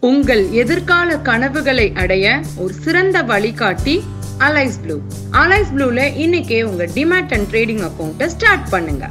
உங்கள் எதிர்கால கனவுகளை அடைய ஒரு சிறந்த வழிகாட்டி அலைஸ் ப்ளூ அலைஸ் ப்ளூல இன்னைக்கே உங்க டிமேட் அண்ட் ட்ரேடிங் அக்கௌண்ட்டை ஸ்டார்ட் பண்ணுங்க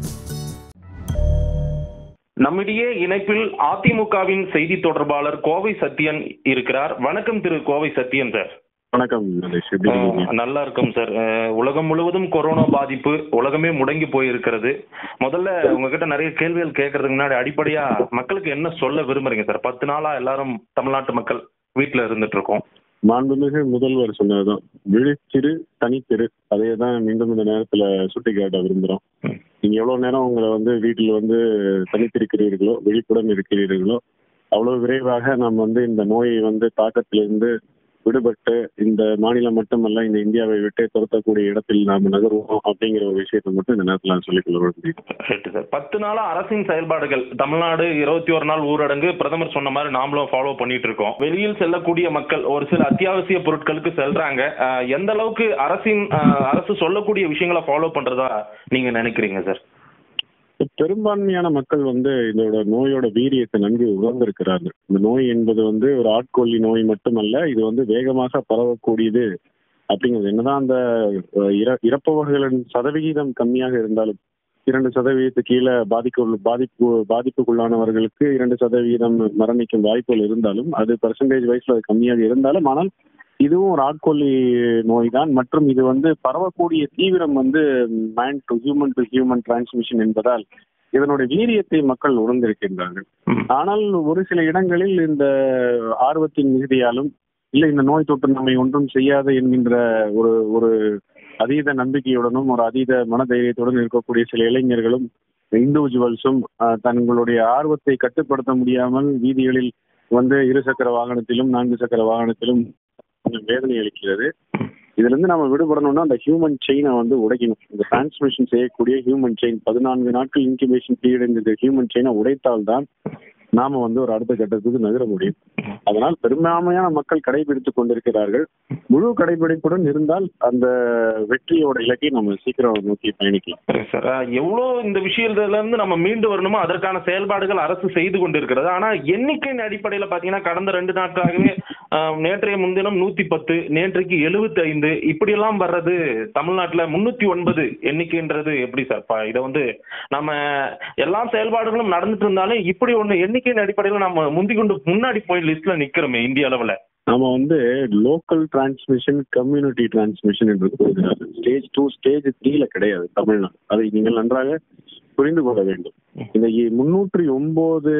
நம்மிடையே இணைப்பில் அதிமுகவின் செய்தி தொடர்பாளர் கோவை சத்யன் இருக்கிறார் வணக்கம் திரு கோவை சத்யன் சார் வணக்கம் நரேஷ் எப்படி இருக்கீங்க? அஹ், நல்லா இருக்கும் சார் அஹ், உலகம் முழுவதும் கொரோனா பாதிப்பு உலகமே முடங்கி போயிருக்கிறது முதல்ல உங்ககிட்ட நிறைய கேள்விகள் கேட்கறதுக்கு முன்னாடி அடிப்படையா மக்களுக்கு என்ன சொல்ல விரும்புறீங்க சார் பத்து நாளா எல்லாரும் தமிழ்நாட்டு மக்கள் வீட்டுல இருந்துட்டு இருக்கோம் மாண்புமிகு முதல்வர் சொன்னதுதான் விழித்திரு தனித்திரு அதே தான் மீண்டும் இந்த நேரத்துல சுட்டிக்காட்ட விரும்புறோம் ம். நீங்க எவ்வளவு நேரம் உங்களை வந்து வீட்டில் வந்து தனித்திருக்கிறீர்களோ விழிப்புடன் இருக்கிறீர்களோ அவ்வளவு விரைவாக நாம் வந்து இந்த நோயை வந்து தாக்கத்திலிருந்து விடுபட்டு இந்த மாநிலம் மட்டுமல்ல இந்த இந்தியாவை விட்டு துரத்தக்கூடிய இடத்தில் நாம் நகருவோம் அப்படிங்கிற ஒரு விஷயத்தை மட்டும் இந்த நேரத்தில் நான் சொல்லிக்கொள்ள விரும்புகிறேன் ரைட்டு சார் பத்து நாளா அரசின் செயல்பாடுகள் தமிழ்நாடு இருபத்தி ஒரு நாள் ஊரடங்கு பிரதமர் சொன்ன மாதிரி நாமளும் ஃபாலோ பண்ணிட்டு இருக்கோம் வெளியில் செல்லக்கூடிய மக்கள் ஒரு சில அத்தியாவசிய பொருட்களுக்கு செல்றாங்க அஹ், எந்த அளவுக்கு அரசின் அஹ், அரசு சொல்லக்கூடிய விஷயங்களை ஃபாலோ பண்றதா நீங்க நினைக்கிறீங்க சார் பெரும்பான்மையான மக்கள் வந்து இதோட நோயோட வீரியத்தை நன்கு உணர்ந்திருக்கிறார்கள் இந்த நோய் என்பது வந்து ஒரு ஆட்கொல்லி நோய் மட்டுமல்ல இது வந்து வேகமாக பரவக்கூடியது அப்படிங்கிறது என்னதான் அந்த அஹ், இற- இறப்பவர்களின் சதவிகிதம் கம்மியாக இருந்தாலும் இரண்டு சதவீதத்துக்கு கீழே பாதிக்கு பாதிப்பு பாதிப்புக்குள்ளானவர்களுக்கு இரண்டு சதவீதம் மரணிக்கும் வாய்ப்புகள் இருந்தாலும் அது பர்சன்டேஜ் வைஸ்ல அது கம்மியாக இருந்தாலும் ஆனால் இதுவும் ஒரு ஆட்கொல்லி நோய் தான் மற்றும் இது வந்து பரவக்கூடிய தீவிரம் வந்து man to human to human transmission என்பதால் இதனுடைய வீரியத்தை மக்கள் உணர்ந்திருக்கின்றார்கள் ம். ஆனால் ஒரு சில இடங்களில் இந்த ஆர்வத்தின் மிகுதியாலும் இல்லை இந்த நோய் தொற்று நம்மை ஒன்றும் செய்யாது என்கின்ற ஒரு ஒரு அதீத நம்பிக்கையுடனும் ஒரு அதீத மனதைரியத்துடன் இருக்கக்கூடிய சில இளைஞர்களும் இண்டிவிஜுவல்ஸும் தங்களுடைய ஆர்வத்தை கட்டுப்படுத்த முடியாமல் வீதிகளில் வந்து இருசக்கர வாகனத்திலும் நான்கு சக்கர வாகனத்திலும் கொஞ்சம் வேதனை அளிக்கிறது இதுல இருந்து நம்ம விடுபடணும்னா அந்த ஹியூமன் செயினை வந்து உடைக்கணும் இந்த டிரான்ஸ்மிஷன் செய்யக்கூடிய ஹியூமன் செயின் பதினான்கு நாட்கள் இன்குபேஷன் பீரியட் இந்த ஹியூமன் செயினை உடைத்தால்தான் நாம வந்து ஒரு அடுத்த கட்டத்துக்கு நகர முடியும் அதனால் பெரும்பான்மையான மக்கள் கடைபிடித்துக் கொண்டிருக்கிறார்கள் முழு கடைபிடிப்புடன் இருந்தால் அந்த வெற்றியோட இலக்கை நம்ம சீக்கிரம் நோக்கி பயணிக்கலாம் சரி சார் அஹ், எவ்வளோ இந்த விஷயத்துல இருந்து நம்ம மீண்டு வரணுமோ அதற்கான செயல்பாடுகள் அரசு செய்து கொண்டிருக்கிறது ஆனா எண்ணிக்கையின் அடிப்படையில் பாத்தீங்கன்னா கடந்த ரெண்டு நாட்களாகவே அஹ், நேற்றைய முன்தினம் நூத்தி பத்து நேற்றைக்கு எழுபத்தி ஐந்து இப்படியெல்லாம் வர்றது தமிழ்நாட்டுல முன்னூத்தி ஒன்பது எண்ணிக்கைன்றது எப்படி சார் பா- இதை வந்து நம்ம எல்லா செயல்பாடுகளும் நடந்துட்டு இருந்தாலும் இப்படி ஒண்ணு எண்ணிக்கையின் அடிப்படையில் நம்ம முந்தி கொண்டு முன்னாடி போய் லிஸ்ட்ல நிக்கிறோமே இந்திய அளவுல நாம வந்து லோக்கல் டிரான்ஸ்மிஷன் கம்யூனிட்டி டிரான்ஸ்மிஷன் என்று கூறுகிறார்கள் ஸ்டேஜ் டூ ஸ்டேஜ் த்ரீல கிடையாது தமிழ்நாடு அதை நீங்கள் நன்றாக புரிந்து கொள்ள வேண்டும் இந்த முன்னூற்றி ஒன்பது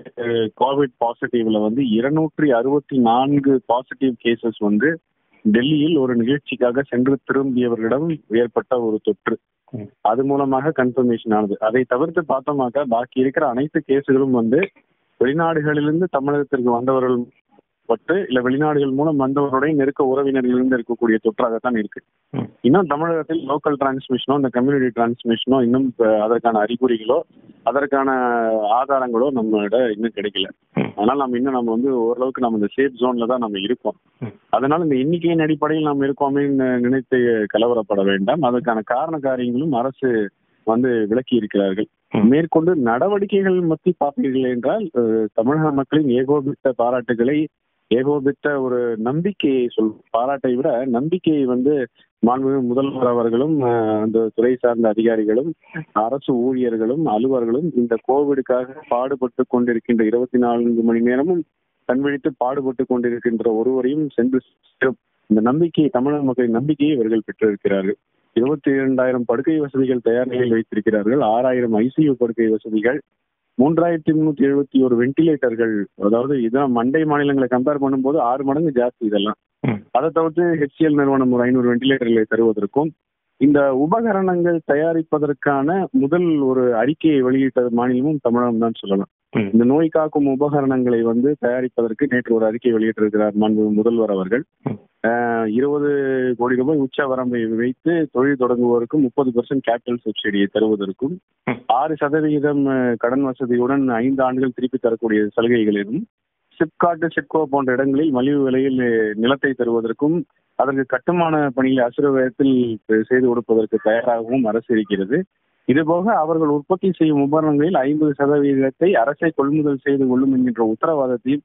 கோவிட் பாசிட்டிவ்ல வந்து இருநூற்றி அறுபத்தி நான்கு பாசிட்டிவ் கேசஸ் வந்து டெல்லியில் ஒரு நிகழ்ச்சிக்காக சென்று திரும்பியவர்களிடம் ஏற்பட்ட ஒரு தொற்று ம். அது மூலமாக கன்ஃபர்மேஷன் ஆனது அதை தவிர்த்து பார்த்தோமாக்க பாக்கி இருக்கிற அனைத்து கேஸுகளும் வந்து வெளிநாடுகளிலிருந்து தமிழகத்திற்கு வந்தவர்கள் பட்டு இல்ல வெளிநாடுகள் மூலம் வந்தவருடைய நெருக்க உறவினர்களிலிருந்து இருக்கக்கூடிய தொற்றாகத்தான் இருக்கு ம். இன்னும் தமிழகத்தில் லோக்கல் டிரான்ஸ்மிஷனோ இந்த கம்யூனிட்டி டிரான்ஸ்மிஷனோ இன்னும் இப்ப அதற்கான அறிகுறிகளோ அதற்கான ஆதாரங்களோ நம்மளோட இன்னும் கிடைக்கல ம். அதனால நம்ம இன்னும் நம்ம வந்து ஓரளவுக்கு நம்ம இந்த சேஃப் ஜோன்ல தான் நம்ம இருக்கோம் ம். அதனால இந்த எண்ணிக்கையின் அடிப்படையில் நாம் இருக்கோமே நினைத்து கலவரப்பட வேண்டாம் அதற்கான காரண காரியங்களும் அரசு வந்து விளக்கி இருக்கிறார்கள் ம். மேற்கொண்டு நடவடிக்கைகள் பற்றி பார்த்தீர்கள் என்றால் அஹ், தமிழக மக்களின் ஏகோபித்த பாராட்டுகளை ஏகோபித்த ஒரு நம்பிக்கையை சொல் பாராட்டை விட நம்பிக்கையை வந்து மாண்புமிகு முதல்வர் அவர்களும் அஹ், அந்த துறை சார்ந்த அதிகாரிகளும் அரசு ஊழியர்களும் அலுவலர்களும் இந்த கோவிடுக்காக பாடுபட்டு கொண்டிருக்கின்ற இருபத்தி நான்கு மணி நேரமும் கண்விழித்து பாடுபட்டு கொண்டிருக்கின்ற ஒருவரையும் சென்று சேரும். இந்த நம்பிக்கையை தமிழக மக்களின் நம்பிக்கையை இவர்கள் பெற்றிருக்கிறார்கள் இருபத்தி இரண்டாயிரம் படுக்கை வசதிகள் தயார் நிலையில் வைத்திருக்கிறார்கள் ஆறாயிரம் ஐசியு படுக்கை வசதிகள் மூன்றாயிரத்தி முன்னூத்தி எழுபத்தி ஒரு வெண்டிலேட்டர்கள் அதாவது இதான் மண்டை மாநிலங்களை கம்பேர் பண்ணும்போது ஆறு மடங்கு ஜாஸ்தி இதெல்லாம் ம். அதை தவிர்த்து ஹெச்சிஎல் நிறுவனம் ஒரு ஐநூறு வெண்டிலேட்டர்களை தருவதற்கும் இந்த உபகரணங்கள் தயாரிப்பதற்கான முதல் ஒரு அறிக்கையை வெளியிட்ட மாநிலமும் தமிழகம் தான் சொல்லலாம் ம். இந்த நோய் காக்கும் உபகரணங்களை வந்து தயாரிப்பதற்கு நேற்று ஒரு அறிக்கை வெளியிட்டிருக்கிறார் மாண்பு முதல்வர் அவர்கள் ம். அஹ், இருபது கோடி ரூபாய் உச்ச வரம்பை வைத்து தொழில் தொடங்குவோருக்கு முப்பது பெர்சன்ட் கேபிட்டல் சப்சிடியை தருவதற்கும் ம். ஆறு சதவிகிதம் அஹ், கடன் வசதியுடன் ஐந்து ஆண்டுகள் திருப்பி தரக்கூடிய சலுகைகளிலும் சிப்காட் சிப்கோ போன்ற இடங்களில் மலிவு விலையில் அஹ், நிலத்தை தருவதற்கும் அதற்கு கட்டுமான பணியை அசுர வேகத்தில் செய்து கொடுப்பதற்கு தயாராகவும் அரசு இருக்கிறது இதுபோக அவர்கள் உற்பத்தி செய்யும் உபகரணங்களில் ஐம்பது சதவீதத்தை அரசை கொள்முதல் செய்து கொள்ளும் என்கின்ற உத்தரவாதத்தையும்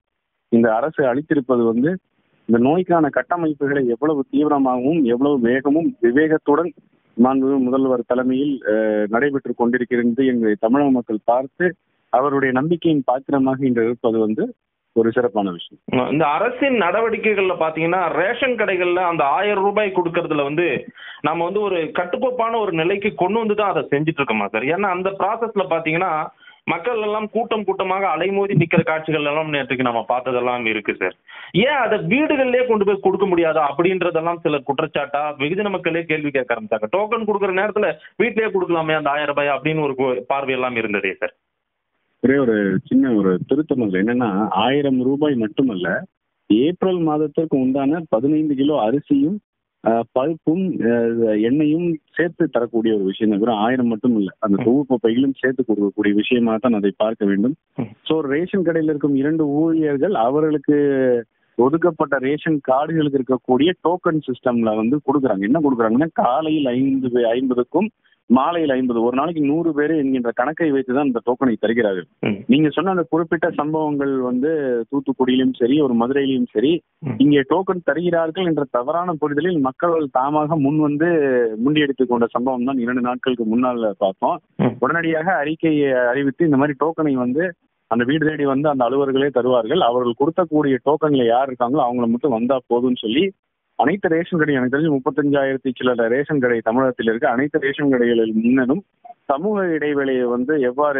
இந்த அரசு அளித்திருப்பது வந்து இந்த நோய்க்கான கட்டமைப்புகளை எவ்வளவு தீவிரமாகவும் எவ்வளவு வேகமும் விவேகத்துடன் மாண்பு முதல்வர் தலைமையில் அஹ், நடைபெற்றுக் கொண்டிருக்கிறது என்பதை தமிழக மக்கள் பார்த்து அவருடைய நம்பிக்கையின் பாத்திரமாக இன்று இருப்பது வந்து ஒரு சிறப்பான விஷயம் இந்த அரசின் நடவடிக்கைகள்ல பாத்தீங்கன்னா ரேஷன் கடைகள்ல அந்த ஆயிரம் ரூபாய் கொடுக்கறதுல வந்து நம்ம வந்து ஒரு கட்டுக்கோப்பான ஒரு நிலைக்கு கொண்டு வந்து தான் அதை செஞ்சுட்டு இருக்கோமா சார் ஏன்னா அந்த ப்ராசஸ்ல பாத்தீங்கன்னா மக்கள் எல்லாம் கூட்டம் கூட்டமாக அலைமோதி நிக்கிற காட்சிகள் எல்லாம் நேற்றுக்கு நம்ம பார்த்ததெல்லாம் இருக்கு சார் ஏன் அதை வீடுகள்லயே கொண்டு போய் கொடுக்க முடியாதா அப்படின்றதெல்லாம் சில குற்றச்சாட்டா வெகுஜன மக்களே கேள்வி கேட்க ஆரம்பிச்சாங்க டோக்கன் கொடுக்குற நேரத்துல வீட்லயே கொடுக்கலாமே அந்த ஆயிரம் ரூபாய் அப்படின்னு ஒரு கு- பார்வை எல்லாம் இருந்ததே சார் ஒரே ஒரு சின்ன ஒரு திருத்தம் அதுல என்னன்னா ஆயிரம் ரூபாய் மட்டுமல்ல ஏப்ரல் மாதத்திற்கு உண்டான பதினைந்து கிலோ அரிசியும் அஹ், பருப்பும் அஹ், எண்ணெயும் சேர்த்து தரக்கூடிய ஒரு விஷயம் தான் வெறும் ஆயிரம் மட்டும் இல்ல அந்த தொகுப்பு பைகளும் சேர்த்து கொடுக்கக்கூடிய விஷயமா தான் அதை பார்க்க வேண்டும் ம். சோ ரேஷன் கடையில் இருக்கும் இரண்டு ஊழியர்கள் அவர்களுக்கு ஒதுக்கப்பட்ட ரேஷன் கார்டுகளுக்கு இருக்கக்கூடிய டோக்கன் சிஸ்டம்ல வந்து கொடுக்குறாங்க என்ன கொடுக்குறாங்கன்னா காலையில் ஐந்து பே- ஐம்பதுக்கும் மாலையில் ஐம்பது ஒரு நாளைக்கு நூறு பேர் என்கின்ற கணக்கை வைத்து தான் இந்த டோக்கனை தருகிறார்கள் ம். நீங்க சொன்ன அந்த குறிப்பிட்ட சம்பவங்கள் வந்து தூத்துக்குடியிலும் சரி ஒரு மதுரையிலும் சரி ம். இங்கே டோக்கன் தருகிறார்கள் என்ற தவறான புரிதலில் மக்கள் தாமாக முன் வந்து முண்டியடித்துக் கொண்ட சம்பவம் தான் இரண்டு நாட்களுக்கு முன்னால் பார்த்தோம் ம். உடனடியாக அறிக்கையை அறிவித்து இந்த மாதிரி டோக்கனை வந்து அந்த வீடு தேடி வந்து அந்த அலுவலர்களே தருவார்கள் அவர்கள் கொடுத்தக்கூடிய டோக்கன்ல யார் இருக்காங்களோ அவங்கள மட்டும் வந்தா போதும்னு சொல்லி அனைத்து ரேஷன் கடை எனக்கு தெரிஞ்சு முப்பத்தஞ்சாயிரத்தி சில ரேஷன் கடை தமிழகத்தில் இருக்கு அனைத்து ரேஷன் கடைகளில் முன்னரும் சமூக இடைவெளியை வந்து எவ்வாறு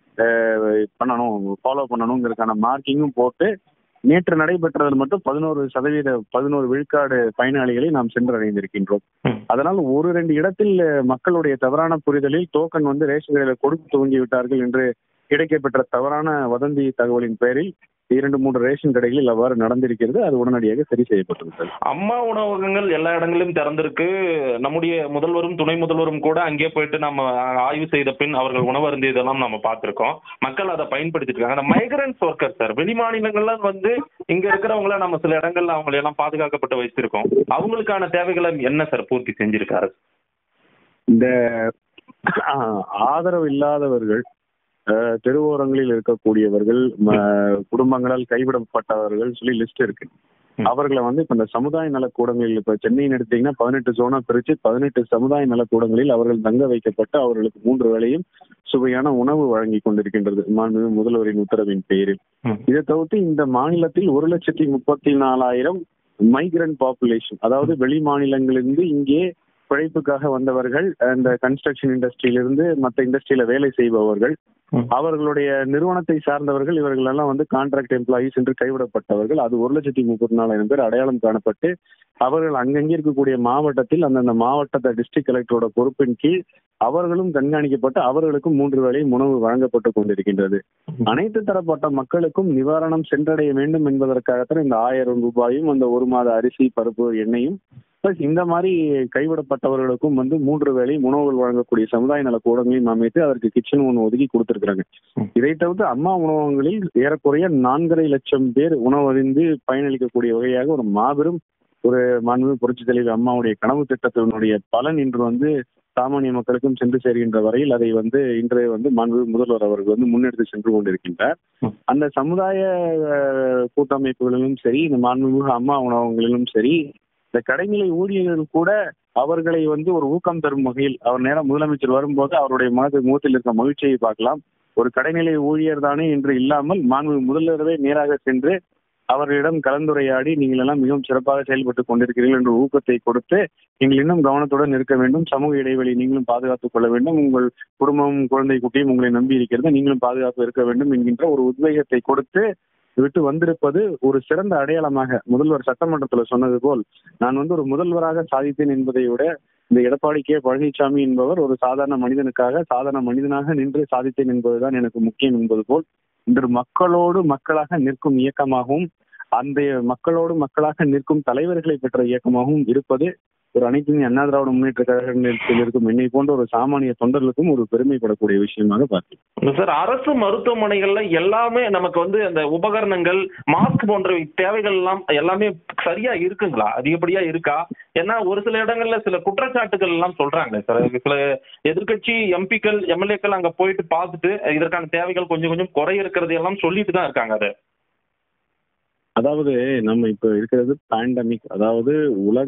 அஹ், பண்ணணும் ஃபாலோ பண்ணணுங்கிறதுக்கான மார்க்கிங்கும் போட்டு நேற்று நடைபெற்றதில் மட்டும் பதினோரு சதவீத பதினோரு விழுக்காடு பயனாளிகளை நாம் சென்றடைந்திருக்கின்றோம் ம். அதனால் ஒரு ரெண்டு இடத்தில் மக்களுடைய தவறான புரிதலில் டோக்கன் வந்து ரேஷன் கடையில கொடுத்து துவங்கி விட்டார்கள் என்று கிடைக்கப்பெற்ற தவறான வதந்தி தகவலின் பேரில் இரண்டு மூன்று ரேஷன் கடைகளில் அவ்வாறு நடந்திருக்கிறது அது உடனடியாக சரி செய்யப்பட்டு விட்டது அம்மா உணவகங்கள் எல்லா இடங்களிலும் திறந்திருக்கு நம்முடைய முதல்வரும் துணை முதல்வரும் கூட அங்கே போயிட்டு நம்ம ஆய்வு செய்த பின் அவர்கள் உணவு அருந்தியதெல்லாம் நம்ம பார்த்திருக்கோம் மக்கள் அதை பயன்படுத்திட்டு இருக்காங்க அந்த மைக்ரன்ஸ் ஒர்க்கர் சார் வெளி மாநிலங்கள்ல வந்து இங்க இருக்கிறவங்கள நம்ம சில இடங்கள்ல அவங்களை எல்லாம் பாதுகாக்கப்பட்டு வைத்திருக்கோம் அவங்களுக்கான தேவைகளை என்ன சார் பூர்த்தி செஞ்சிருக்காரு இந்த ஆஹ், ஆதரவு இல்லாதவர்கள் அஹ், தெருவோரங்களில் இருக்கக்கூடியவர்கள் ம- குடும்பங்களால் கைவிடப்பட்டவர்கள் சொல்லி லிஸ்ட் இருக்கு ம். அவர்களை வந்து இப்ப இந்த சமுதாய நலக்கூடங்களில் இப்ப சென்னையின் எடுத்தீங்கன்னா பதினெட்டு ஜோனா பிரிச்சு பதினெட்டு சமுதாய நலக்கூடங்களில் அவர்கள் தங்க வைக்கப்பட்டு அவர்களுக்கு மூன்று வேளையும் சுவையான உணவு வழங்கி கொண்டிருக்கின்றது மாண்புமிகு முதல்வரின் உத்தரவின் பேரில் ம். இதை தவிர்த்து இந்த மாநிலத்தில் ஒரு லட்சத்தி முப்பத்தி நாலாயிரம் மைக்ரண்ட் பாப்புலேஷன் அதாவது வெளி மாநிலங்களிலிருந்து இங்கே பிழைப்புக்காக வந்தவர்கள் அந்த கன்ஸ்ட்ரக்ஷன் இண்டஸ்ட்ரியிலிருந்து மற்ற இண்டஸ்ட்ரியில வேலை செய்பவர்கள் ம். அவர்களுடைய நிறுவனத்தை சார்ந்தவர்கள் இவர்கள் எல்லாம் வந்து கான்ட்ராக்ட் எம்ப்ளாயீஸ் என்று கைவிடப்பட்டவர்கள் அது ஒரு லட்சத்தி முப்பத்தி நாலாயிரம் பேர் அடையாளம் காணப்பட்டு அவர்கள் அங்கங்கே இருக்கக்கூடிய மாவட்டத்தில் அந்தந்த மாவட்டத்தை டிஸ்ட்ரிக்ட் கலெக்டரோட பொறுப்பின் கீழ் அவர்களும் கண்காணிக்கப்பட்டு அவர்களுக்கும் மூன்று வேளை உணவு வழங்கப்பட்டு கொண்டிருக்கின்றது அனைத்து தரப்பட்ட மக்களுக்கும் நிவாரணம் சென்றடைய வேண்டும் என்பதற்காகத்தான் இந்த ஆயிரம் ரூபாயும் அந்த ஒரு மாத அரிசி பருப்பு எண்ணெயும் பிளஸ் இந்த மாதிரி கைவிடப்பட்டவர்களுக்கும் வந்து மூன்று வேளை உணவுகள் வழங்கக்கூடிய சமுதாய நல கூடங்களையும் அமைத்து அதற்கு கிச்சன் ஒன்று ஒதுக்கி கொடுத்திருக்கிறாங்க ம். இதை தவிர்த்து அம்மா உணவகங்களில் ஏறக்குறைய நான்கரை லட்சம் பேர் உணவறிந்து பயனளிக்கக்கூடிய வகையாக ஒரு மாபெரும் ஒரு மாண்புமிகு புரட்சி தலைவர் அம்மாவுடைய கனவு திட்டத்தினுடைய பலன் இன்று வந்து சாமானிய மக்களுக்கும் சென்று சேர்கின்ற வரையில் அதை வந்து இன்று வந்து மாண்புமிகு முதல்வர் அவர்கள் வந்து முன்னெடுத்து சென்று கொண்டிருக்கின்றார் ம். அந்த சமுதாய அஹ், கூட்டமைப்புகளிலும் சரி இந்த மாண்புமிகு அம்மா உணவகங்களிலும் சரி இந்த கடைநிலை ஊழியர்கள் கூட அவர்களை வந்து ஒரு ஊக்கம் தரும் வகையில் அவர் நேரம் முதலமைச்சர் வரும்போது அவருடைய மனது முகத்தில் இருக்க மகிழ்ச்சியை பார்க்கலாம் ஒரு கடைநிலை ஊழியர் தானே என்று இல்லாமல் மாண்பு முதல்வரவே நேராக சென்று அவர்களிடம் கலந்துரையாடி நீங்கள் எல்லாம் மிகவும் சிறப்பாக செயல்பட்டு கொண்டிருக்கிறீர்கள் என்ற ஊக்கத்தை கொடுத்து நீங்கள் இன்னும் கவனத்துடன் இருக்க வேண்டும் சமூக இடைவெளி நீங்களும் பாதுகாத்துக் கொள்ள வேண்டும் உங்கள் குடும்பம் குழந்தை குட்டியும் உங்களை நம்பி இருக்கிறது நீங்களும் பாதுகாப்பு இருக்க வேண்டும் என்கின்ற ஒரு உத்வேகத்தை கொடுத்து விட்டு வந்திருப்பது ஒரு சிறந்த அடையாளமாக முதல்வர் சட்டமன்றத்தில் சொன்னது போல் நான் வந்து ஒரு முதல்வராக சாதித்தேன் என்பதை விட இந்த எடப்பாடி கே பழனிசாமி என்பவர் ஒரு சாதாரண மனிதனுக்காக சாதாரண மனிதனாக நின்று சாதித்தேன் என்பதுதான் எனக்கு முக்கியம் என்பது போல் இன்று மக்களோடு மக்களாக நிற்கும் இயக்கமாகவும் அந்த மக்களோடு மக்களாக நிற்கும் தலைவர்களை பெற்ற இயக்கமாகவும் இருப்பது ஒரு அனைத்து இந்திய அண்ணா திராவிட முன்னேற்ற கழகத்தில் இருக்கும் என்னை போன்ற ஒரு சாமானிய தொண்டர்களுக்கும் ஒரு பெருமைப்படக்கூடிய விஷயமாக பார்க்கிறேன் சார் அரசு மருத்துவமனைகள்ல எல்லாமே நமக்கு வந்து அந்த உபகரணங்கள் மாஸ்க் போன்ற தேவைகள் எல்லாம் எல்லாமே சரியா இருக்குங்களா அதிகப்படியா இருக்கா ஏன்னா ஒரு சில இடங்கள்ல சில குற்றச்சாட்டுகள் எல்லாம் சொல்றாங்க சார் சில எதிர்க்கட்சி எம்பிக்கள் எம்எல்ஏக்கள் அங்க போயிட்டு பார்த்துட்டு இதற்கான தேவைகள் கொஞ்சம் கொஞ்சம் குறை இருக்கிறது எல்லாம் சொல்லிட்டு தான் இருக்காங்க அதை அதாவது நம்ம இப்ப இருக்கிறது பேண்டமிக் அதாவது உலக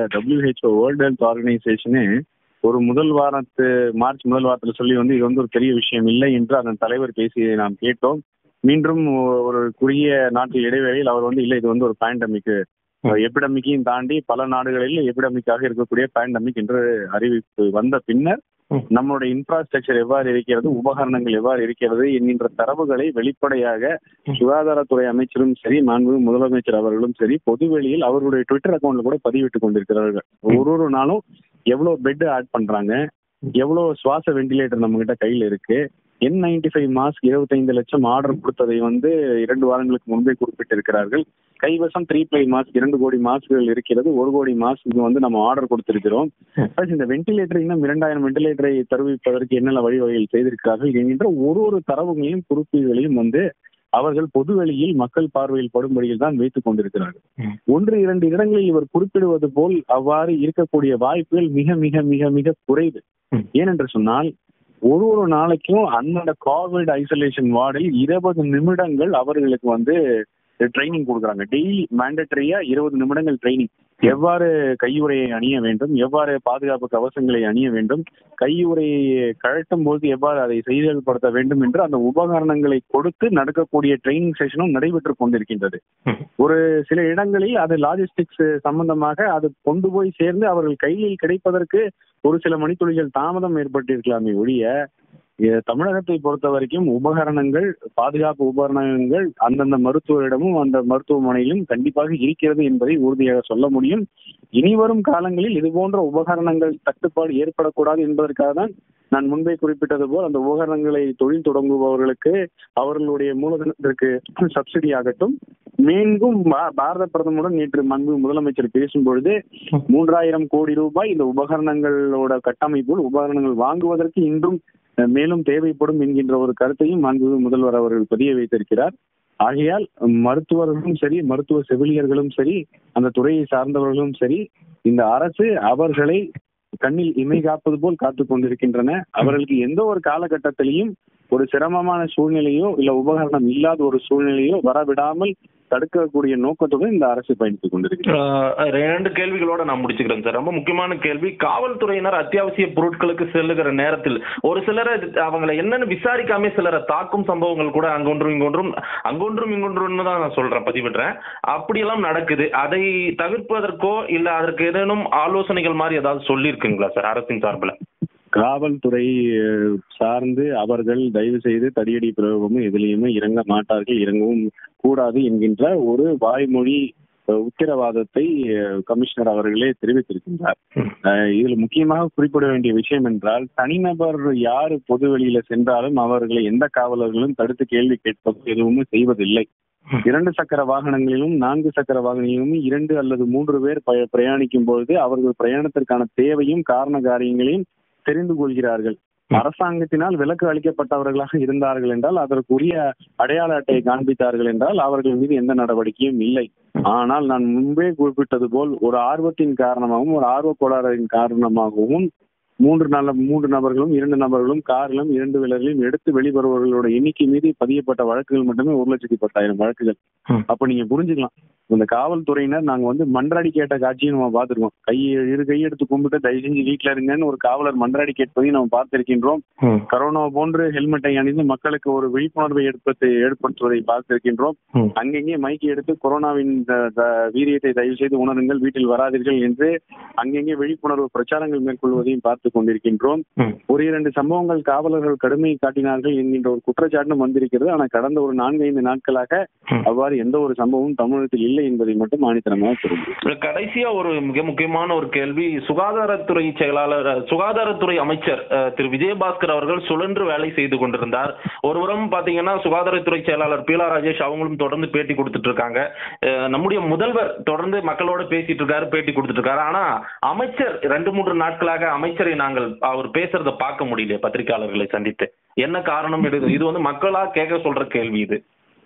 WHO வேர்ல்டு ஹெல்த் ஆர்கனைசேஷனே ஒரு முதல் வாரத்து மார்ச் முதல் வாரத்துல சொல்லி வந்து இது வந்து ஒரு பெரிய விஷயம் இல்லை என்று அதன் தலைவர் பேசியதை நாம் கேட்டோம் மீண்டும் ஒரு குறுகிய நாட்கள் இடைவேளையில் அவர் வந்து இல்லை இது வந்து ஒரு பேண்டமிக் எபிடமிக்கையும் தாண்டி பல நாடுகளில் எபிடமிக்காக இருக்கக்கூடிய பேண்டமிக் என்று அறிவிப்பு வந்த பின்னர் ம். நம்மளுடைய இன்ஃப்ராஸ்ட்ரக்சர் எவ்வாறு இருக்கிறது உபகரணங்கள் எவ்வாறு இருக்கிறது என்கின்ற தரவுகளை வெளிப்படையாக சுகாதாரத்துறை அமைச்சரும் சரி மாண்பு முதலமைச்சர் அவர்களும் சரி பொதுவெளியில் அவருடைய ட்விட்டர் அக்கௌண்ட்ல கூட பதிவிட்டுக் கொண்டிருக்கிறார்கள் ஒரு ஒரு நாளும் எவ்வளவு பெட் ஆட் பண்றாங்க எவ்வளவு சுவாச வெண்டிலேட்டர் நம்ம கிட்ட கையில இருக்கு என் நைன்டி ஃபைவ் மாஸ்க் இருபத்தைந்து லட்சம் ஆர்டர் கொடுத்ததை வந்து இரண்டு வாரங்களுக்கு முன்பே குறிப்பிட்டிருக்கிறார்கள் கைவசம் த்ரீ பிளை மாஸ்க் இரண்டு கோடி மாஸ்க்குகள் இருக்கிறது ஒரு கோடி மாஸ்க்கு வந்து நம்ம ஆர்டர் கொடுத்திருக்கிறோம் Plus இந்த வெண்டிலேட்டர் இன்னும் இரண்டாயிரம் வெண்டிலேட்டரை தருவிப்பதற்கு என்னென்ன வழிவகைகள் செய்திருக்கிறார்கள் என்கின்ற ஒரு ஒரு தரவுகளையும் குறிப்பீடுகளையும் வந்து அவர்கள் பொதுவெளியில் மக்கள் பார்வையில் படும்படியில் தான் வைத்துக் கொண்டிருக்கிறார்கள் ம். ஒன்று இரண்டு இடங்களில் இவர் குறிப்பிடுவது போல் அவ்வாறு இருக்கக்கூடிய வாய்ப்புகள் மிக மிக மிக மிக குறைவு ம். ஏனென்று சொன்னால் ஒரு ஒரு நாளைக்கும் அந்தந்த கோவிட் ஐசோலேஷன் வார்டில் இருபது நிமிடங்கள் அவர்களுக்கு வந்து ட்ரைனிங் கொடுக்குறாங்க டெய்லி மேண்டட்டரியா இருபது நிமிடங்கள் ட்ரைனிங் எவ்வாறு கையுறையை அணிய வேண்டும் எவ்வாறு பாதுகாப்பு கவசங்களை அணிய வேண்டும் கையுறையை கழட்டும் போது எவ்வாறு அதை செயல்படுத்த வேண்டும் என்று அந்த உபகரணங்களை கொடுத்து நடக்கக்கூடிய ட்ரைனிங் செஷனும் நடைபெற்றுக் கொண்டிருக்கின்றது ம். ஒரு சில இடங்களில் அது லாஜிஸ்டிக்ஸ் சம்பந்தமாக அது கொண்டு போய் சேர்ந்து அவர்கள் கையில் கிடைப்பதற்கு ஒரு சில மணித்துளிகள் தாமதம் ஏற்பட்டிருக்கலாமே ஒழிய எ- தமிழகத்தை பொறுத்த வரைக்கும் உபகரணங்கள் பாதுகாப்பு உபகரணங்கள் அந்தந்த மருத்துவரிடமும் அந்த மருத்துவமனையிலும் கண்டிப்பாக இருக்கிறது என்பதை உறுதியாக சொல்ல முடியும் இனிவரும் காலங்களில் இது போன்ற உபகரணங்கள் தட்டுப்பாடு ஏற்படக்கூடாது என்பதற்காக தான் நான் முன்பே குறிப்பிட்டது போல் அந்த உபகரணங்களை தொழில் தொடங்குபவர்களுக்கு அவர்களுடைய மூலதனத்திற்கு சப்சிடி ஆகட்டும் மீண்டும் பா- பாரத பிரதமருடன் நேற்று மன்பு முதலமைச்சர் பேசும் பொழுது மூன்றாயிரம் கோடி ரூபாய் இந்த உபகரணங்களோட கட்டமைப்பு உபகரணங்கள் வாங்குவதற்கு இன்றும் அஹ், மேலும் தேவைப்படும் என்கின்ற ஒரு கருத்தையும் மாண்பு முதல்வர் அவர்கள் பதிய வைத்திருக்கிறார் ஆகையால் மருத்துவர்களும் சரி மருத்துவ செவிலியர்களும் சரி அந்த துறையை சார்ந்தவர்களும் சரி இந்த அரசு அவர்களை கண்ணில் இமை காப்பது போல் காத்துக் கொண்டிருக்கின்றன அவர்களுக்கு எந்த ஒரு காலகட்டத்திலையும் ஒரு சிரமமான சூழ்நிலையோ இல்ல உபகரணம் இல்லாத ஒரு சூழ்நிலையோ வரவிடாமல் தடுக்கக்கூடிய நோக்கத்துடன் இந்த அரசு பயணித்துக் கொண்டிருக்கிறது ஆஹ் ரெண்டு கேள்விகளோட நான் முடிச்சுக்கிறேன் சார் ரொம்ப முக்கியமான கேள்வி காவல்துறையினர் அத்தியாவசிய பொருட்களுக்கு செல்லுகிற நேரத்தில் ஒரு சிலரை அவங்களை என்னன்னு விசாரிக்காம சிலரை தாக்கும் சம்பவங்கள் கூட அங்கொன்றும் இங்கொன்றும் அங்கொன்றும் இங்கொன்றும்னு தான் நான் சொல்றேன் பதிவிடுறேன் அப்படியெல்லாம் நடக்குது அதை தவிர்ப்பதற்கோ இல்ல அதற்கு ஏதேனும் ஆலோசனைகள் மாதிரி ஏதாவது சொல்லியிருக்குங்களா சார் அரசின் சார்பில் காவல்துறை அஹ், சார்ந்து அவர்கள் தயவு செய்து தடியடி பிரயோகமும் எதிலையுமே இறங்க மாட்டார்கள் இறங்கவும் கூடாது என்கின்ற ஒரு வாய்மொழி அஹ், உத்தரவாதத்தை அஹ், கமிஷனர் அவர்களே தெரிவித்திருக்கின்றார் அஹ், இதில் முக்கியமாக குறிப்பிட வேண்டிய விஷயம் என்றால் தனிநபர் யாரு பொது வெளியில சென்றாலும் அவர்களை எந்த காவலர்களும் தடுத்து கேள்வி கேட்பது எதுவுமே செய்வதில்லை இரண்டு சக்கர வாகனங்களிலும் நான்கு சக்கர வாகனங்களிலும் இரண்டு அல்லது மூன்று பேர் பய- பிரயாணிக்கும் பொழுது அவர்கள் பிரயாணத்திற்கான தேவையும் காரண காரியங்களையும் தெரிந்து கொள்கிறார்கள் அரசாங்கத்தினால் விலக்கு அளிக்கப்பட்டவர்களாக இருந்தார்கள் என்றால் அதற்குரிய அடையாள அட்டையை காண்பித்தார்கள் என்றால் அவர்கள் மீது எந்த நடவடிக்கையும் இல்லை ஆனால் நான் முன்பே குறிப்பிட்டது போல் ஒரு ஆர்வத்தின் காரணமாகவும் ஒரு ஆர்வக் கோளாறின் காரணமாகவும் மூன்று நல்ல மூன்று நபர்களும் இரண்டு நபர்களும் காரிலும் இரண்டு வீலர்களையும் எடுத்து வெளிவருபவர்களோட எண்ணிக்கை மீது பதியப்பட்ட வழக்குகள் மட்டுமே ஒரு லட்சத்தி பத்தாயிரம் வழக்குகள் ம். அப்ப நீங்க புரிஞ்சுக்கலாம் இந்த காவல்துறையினர் நாங்க வந்து மன்றாடி கேட்ட காட்சியும் நம்ம பார்த்திருக்கோம் கை இரு கையெடுத்து கும்பிட்டு தயவு செஞ்சு வீட்டுல இருங்கன்னு ஒரு காவலர் மன்றாடி கேட்பதையும் நம்ம பார்த்திருக்கின்றோம் கரோனா போன்று ஹெல்மெட்டை அணிந்து மக்களுக்கு ஒரு விழிப்புணர்வை ஏற்படுத்தி ஏற்படுத்துவதை பார்த்திருக்கின்றோம் ம். அங்கங்கே மைக்கை எடுத்து கொரோனாவின் த- த- வீரியத்தை தயவு செய்து உணருங்கள் வீட்டில் வராதீர்கள் என்று அங்கங்கே விழிப்புணர்வு பிரச்சாரங்கள் மேற்கொள்வதையும் பார்த்து கொண்டிருக்கின்றோம் ம். ஒரு இரண்டு சம்பவங்கள் காவலர்கள் கடுமை காட்டினார்கள் என்கின்ற ஒரு குற்றச்சாட்டும் வந்திருக்கிறது ஆனால் கடந்த ஒரு நான்கு ஐந்து நாட்களாக ம். அவ்வாறு எந்த ஒரு சம்பவமும் தமிழகத்தில் இல்லை என்பதை மட்டும் ஆணித்தரமாக தெரிவிக்கிறேன் கடைசியா ஒரு மிக முக்கியமான ஒரு கேள்வி சுகாதாரத்துறை செயலாளர் அஹ், சுகாதாரத்துறை அமைச்சர் அஹ், திரு விஜயபாஸ்கர் அவர்கள் சுழன்று வேலை செய்து கொண்டிருந்தார் ஒருபுறம் பாத்தீங்கன்னா சுகாதாரத்துறை செயலாளர் பீலா ராஜேஷ் அவங்களும் தொடர்ந்து பேட்டி கொடுத்துட்டு இருக்காங்க அஹ், நம்முடைய முதல்வர் தொடர்ந்து மக்களோட பேசிட்டு இருக்காரு பேட்டி கொடுத்துட்டு இருக்காரு ஆனா அமைச்சர் ரெண்டு மூன்று நாட்களாக அமைச்சரை நாங்கள் அவர் பேசுறத பார்க்க முடியல பத்திரிகையாளர்களை சந்தித்து என்ன காரணம் இது இது வந்து மக்களா கேட்க சொல்ற கேள்வி இது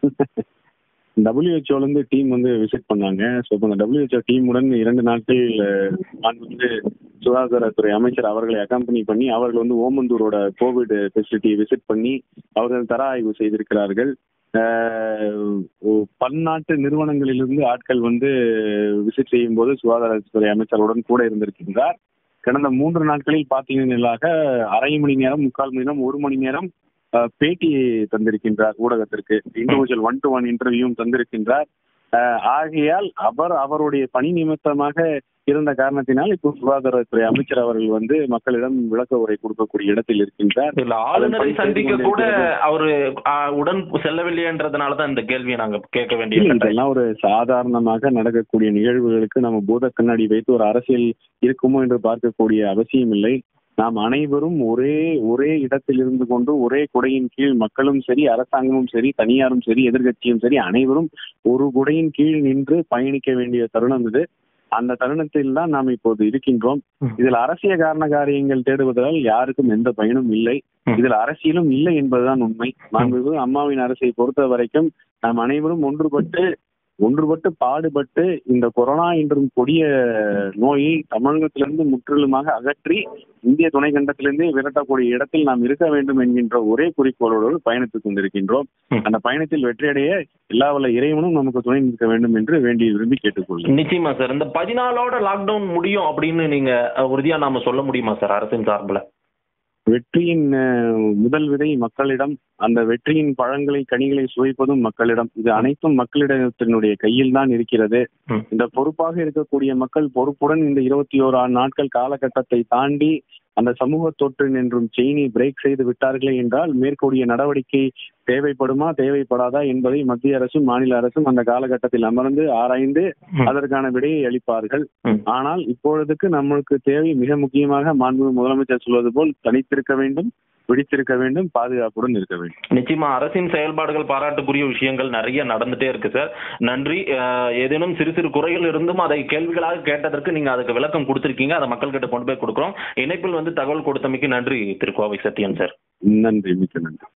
டபிள்யூஹெச்ஓல இருந்து டீம் வந்து விசிட் பண்ணாங்க ஸோ இப்போ அந்த டபிள்யூஹெச்ஓ டீமுடன் இரண்டு நாட்கள் அஹ், நான் வந்து சுகாதாரத்துறை அமைச்சர் அவர்களை அக்கம்பெனி பண்ணி அவர்கள் வந்து ஓமந்தூரோட கோவிட் ஃபெசிலிட்டியை விசிட் பண்ணி அவர்கள் தர ஆய்வு செய்திருக்கிறார்கள் அஹ், ஒ- பன்னாட்டு நிறுவனங்களிலிருந்து ஆட்கள் வந்து விசிட் செய்யும் போது சுகாதாரத்துறை அமைச்சருடன் கூட இருந்திருக்கின்றார் கடந்த மூன்று நாட்களில் பார்த்தீங்கன்னாக அரை மணி நேரம் முக்கால் மணி நேரம் ஒரு மணி நேரம் அஹ், பேட்டி தந்திருக்கின்றார் ஊடகத்திற்கு இண்டிவிஜுவல் ஒன் டு ஒன் இன்டர்வியூவும் தந்திருக்கின்றார் அஹ், ஆகையால் அவர் அவருடைய பணி நிமித்தமாக இருந்த காரணத்தினால் இப்போ சுகாதாரத்துறை அமைச்சர் அவர்கள் வந்து மக்களிடம் விளக்க உரை கொடுக்கக்கூடிய இடத்தில் இருக்கின்றார் இல்ல ஆளுநரை அதன்படி சந்திக்க செய்து கூட கொண்டிருக்கிறது. அவரு ஆ, உடன் செல்லவில்லைன்றதுனாலதான் இந்த கேள்வியை நாங்க கேட்க இல்ல, வேண்டிய இதெல்லாம் ஒரு சாதாரணமாக நடக்கக்கூடிய நிகழ்வுகளுக்கு நம்ம பூத கண்ணாடி வைத்து ஒரு அரசியல் இருக்குமோ என்று பார்க்கக்கூடிய அவசியம் இல்லை நாம் அனைவரும் ஒரே ஒரே இடத்தில் இருந்து கொண்டு ஒரே குடையின் கீழ் மக்களும் சரி அரசாங்கமும் சரி தனியாரும் சரி எதிர்க்கட்சியும் சரி அனைவரும் ஒரு குடையின் கீழ் நின்று பயணிக்க வேண்டிய தருணம் இது அந்த தருணத்தில் தான் நாம் இப்போது இருக்கின்றோம் ம். இதில் அரசிய காரண காரியங்கள் தேடுவதால் யாருக்கும் எந்த பயனும் இல்லை ம். இதில் அரசியலும் இல்லை என்பதுதான் உண்மை மாண்புமிகு அம்மாவின் அரசை பொறுத்த வரைக்கும் நாம் அனைவரும் ஒன்றுபட்டு ஒன்றுபட்டு பாடுபட்டு இந்த கொரோனா என்றும் கொடிய நோயை தமிழகத்திலிருந்து முற்றிலுமாக அகற்றி இந்திய துணைக்கண்டத்திலிருந்தே விரட்டக்கூடிய இடத்தில் நாம் இருக்க வேண்டும் என்கின்ற ஒரே குறிக்கோளோடு பயணித்துக் கொண்டிருக்கின்றோம் ம். அந்த பயணத்தில் வெற்றியடைய எல்லா வல்ல இறைவனும் நமக்கு துணை நிற்க வேண்டும் என்று வேண்டி விரும்பி கேட்டுக்கொள்கிறேன் நிச்சயமா சார் இந்த பதினாலோட லாக்டவுன் முடியும் அப்படின்னு நீங்க அஹ், உறுதியா நாம சொல்ல முடியுமா சார் அரசின் சார்பில் வெற்றியின் அஹ், முதல் விதை மக்களிடம் அந்த வெற்றியின் பழங்களை கனிகளை சுவைப்பதும் மக்களிடம் இது அனைத்தும் மக்களிடத்தினுடைய கையில் தான் இருக்கிறது ம். இந்த பொறுப்பாக இருக்கக்கூடிய மக்கள் பொறுப்புடன் இந்த இருபத்தி ஓரு நாட்கள் காலகட்டத்தை தாண்டி அந்த சமூக தொற்றின் என்றும் செயினை பிரேக் செய்து விட்டார்களே என்றால் மேற்கூடிய நடவடிக்கை தேவைப்படுமா தேவைப்படாதா என்பதை மத்திய அரசும் மாநில அரசும் அந்த காலகட்டத்தில் அமர்ந்து ஆராய்ந்து ம். அதற்கான விடையை அளிப்பார்கள் ம். ஆனால் இப்பொழுதுக்கு நம்மளுக்கு தேவை மிக முக்கியமாக மாண்பு முதலமைச்சர் சொல்வது போல் தனித்திருக்க வேண்டும் விழித்திருக்க வேண்டும் பாதுகாப்புடன் இருக்க வேண்டும் நிச்சயமா அரசின் செயல்பாடுகள் பாராட்டுக்குரிய விஷயங்கள் நிறைய நடந்துட்டே இருக்கு சார் நன்றி அஹ், ஏதேனும் சிறு சிறு குறைகள் இருந்தும் அதை கேள்விகளாக கேட்டதற்கு நீங்க அதுக்கு விளக்கம் கொடுத்திருக்கீங்க அதை மக்கள் கிட்ட கொண்டு போய் கொடுக்குறோம் இணைப்பில் வந்து தகவல் கொடுத்தமைக்கு நன்றி திரு கோவை சத்யன் சார் நன்றி மிக்க நன்றி